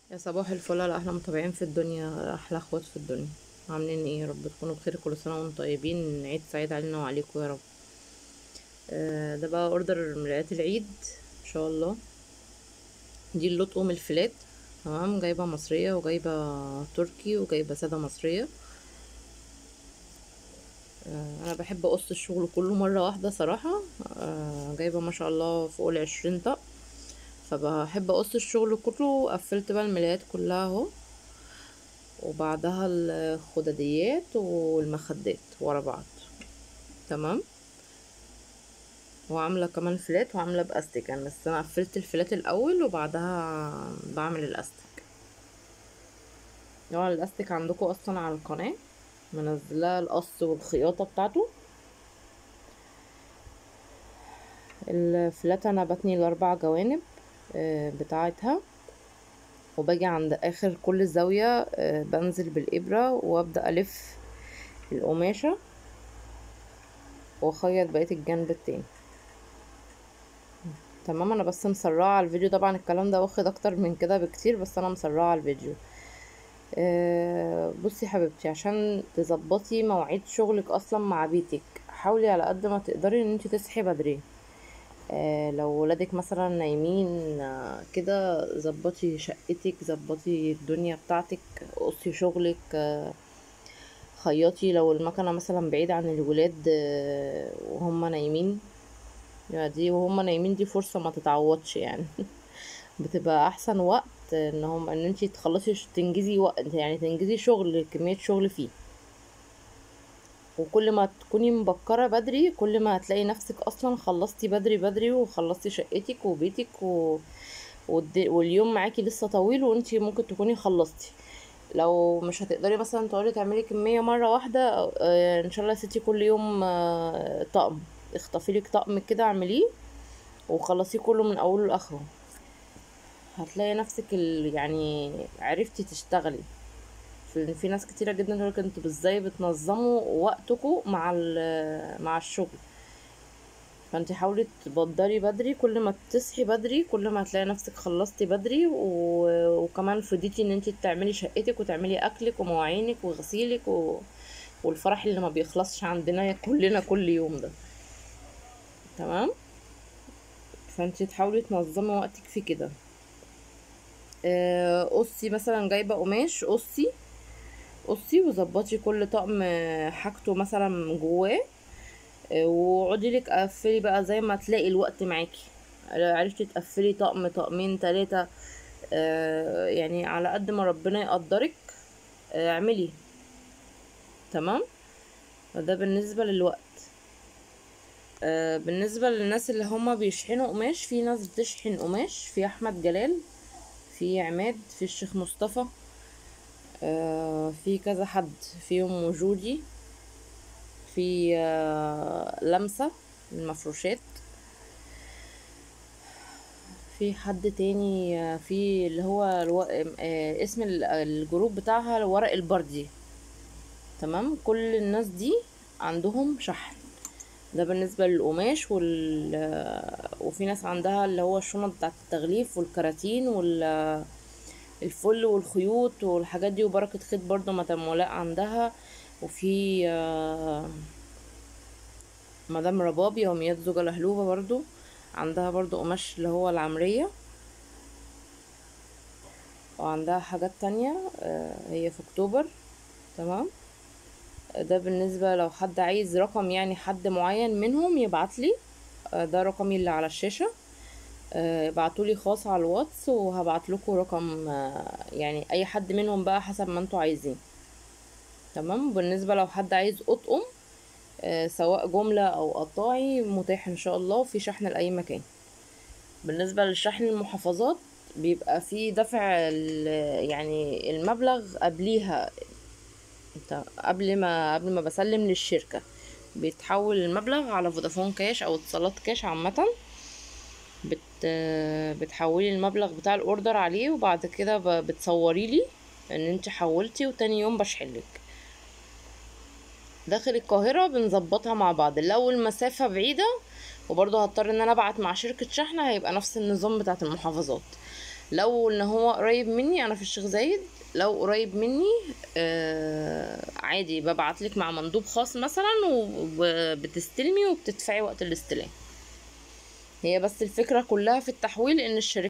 يا صباح الفل على احلى متابعين في الدنيا احلى اخوات في الدنيا عاملين ايه يا رب تكونوا بخير كل سنه وانتم طيبين عيد سعيد علينا وعليكم يا رب آه، ده بقى اوردر مرايات العيد ان شاء الله دي اللطقم من الفلات تمام جايبه مصريه وجايبه تركي وجايبه ساده مصريه آه، انا بحب اقص الشغل كله مره واحده صراحه آه، جايبه ما شاء الله فوق العشرين طق فبحب اقص الشغل كله قفلت بقى الملايات كلها اهو وبعدها الخدديات والمخدات ورا بعض تمام وعامله كمان فلات وعامله باستيك يعني بس انا قفلت الفلات الاول وبعدها بعمل الاستيك طبعا الاستيك عندكم اصلا على القناه منزلاه القص والخياطه بتاعته الفلات انا بتني الاربع جوانب آه، بتاعتها وباجي عند اخر كل زاوية آه، بنزل بالابرة وابدأ الف القماشة واخيط بقية الجنب التاني تمام انا بس مسرعة على الفيديو طبعا الكلام ده واخد اكتر من كده بكتير بس انا مسرعة على الفيديو آه، بصي يا حبيبتي عشان تظبطي مواعيد شغلك اصلا مع بيتك حاولي على قد ما تقدري ان انت تصحي بدري آه، لو ولادك مثلا نايمين آه، كده ظبطي شقتك ظبطي الدنيا بتاعتك قصي شغلك آه، خيطي لو المكنه مثلا بعيده عن الولاد آه، وهم نايمين يعني دي وهم نايمين دي فرصه ما تتعوضش يعني بتبقى احسن وقت ان هم ان انتي تخلصي ش- تنجزي وقت يعني تنجزي شغل كميه شغل فيه وكل ما تكوني مبكرة بدري كل ما هتلاقي نفسك اصلا خلصتي بدري بدري وخلصتي شقتك وبيتك و... والد... واليوم معاكي لسه طويل وانتي ممكن تكوني خلصتي لو مش هتقدري مثلا تقعدي تعملي كمية مرة واحدة آه، ان شاء الله يا ستي كل يوم آه، طقم اخطفي لك طقم كده اعمليه وخلصيه كله من اوله لاخره هتلاقي نفسك ال... يعني عرفتي تشتغلي في, في ناس كتيرة جدا تقولك انتوا ازاي بتنظموا وقتكم مع ال- مع الشغل فانت حاولي تبدري بدري كل ما تصحي بدري كل ما هتلاقي نفسك خلصتي بدري و... وكمان فضيتي ان انت تعملي شقتك وتعملي اكلك ومواعينك وغسيلك و... والفرح اللي ما بيخلصش عندنا كلنا كل يوم ده تمام فانت تحاولي تنظمي وقتك في كده آه، قصي مثلا جايبه قماش قصي قصي وظبطي كل طقم حاجته مثلا من جواه آه، وقعدي لك قفلي بقى زي ما تلاقي الوقت معاكي عرفتي تقفلي طقم طقمين تلاتة آه، يعني على قد ما ربنا يقدرك آه، اعملي تمام فده بالنسبة للوقت آه، بالنسبة للناس اللي هما بيشحنوا قماش في ناس بتشحن قماش في احمد جلال في عماد في الشيخ مصطفى آه، في كذا حد فيهم وجودي في آه، لمسة المفروشات في حد تاني آه، في اللي هو الو... آه، اسم ال- الجروب بتاعها ورق البردي تمام كل الناس دي عندهم شحن ده بالنسبة للقماش وال... آه، وفي ناس عندها اللي هو الشنط بتاعت التغليف والكراتين وال... الفل والخيوط والحاجات دي وبركة خيط برضو مدام ولاء عندها وفي آه، مدام ربابي يوميات زوجة لهلوبة برضو عندها برضو قماش اللي هو العمرية وعندها حاجات تانية آه، هي في اكتوبر تمام ده بالنسبة لو حد عايز رقم يعني حد معين منهم يبعتلي آه، ده رقمي اللي على الشاشة آه، ابعتولي خاص على الواتس وهبعت لكم رقم آه، يعني اي حد منهم بقى حسب ما انتوا عايزين تمام بالنسبة لو حد عايز اطقم آه، سواء جملة او قطاعي متاح ان شاء الله وفي شحن لأي مكان بالنسبة للشحن المحافظات بيبقى في دفع ال- يعني المبلغ قبليها انت قبل ما قبل ما بسلم للشركة بيتحول المبلغ على فودافون كاش او اتصالات كاش عامة بت بتحولي المبلغ بتاع الاوردر عليه وبعد كده ب- بتصوري لي ان انت حولتي وتاني يوم بشحنلك داخل القاهرة بنظبطها مع بعض لو المسافة بعيدة وبرضه هضطر ان انا ابعت مع شركة شحن هيبقى نفس النظام بتاعت المحافظات لو ان هو قريب مني انا في الشيخ زايد لو قريب مني آه عادي ببعتلك مع مندوب خاص مثلا وبتستلمي وبتدفعي وقت الاستلام هي بس الفكرة كلها في التحويل ان الشركة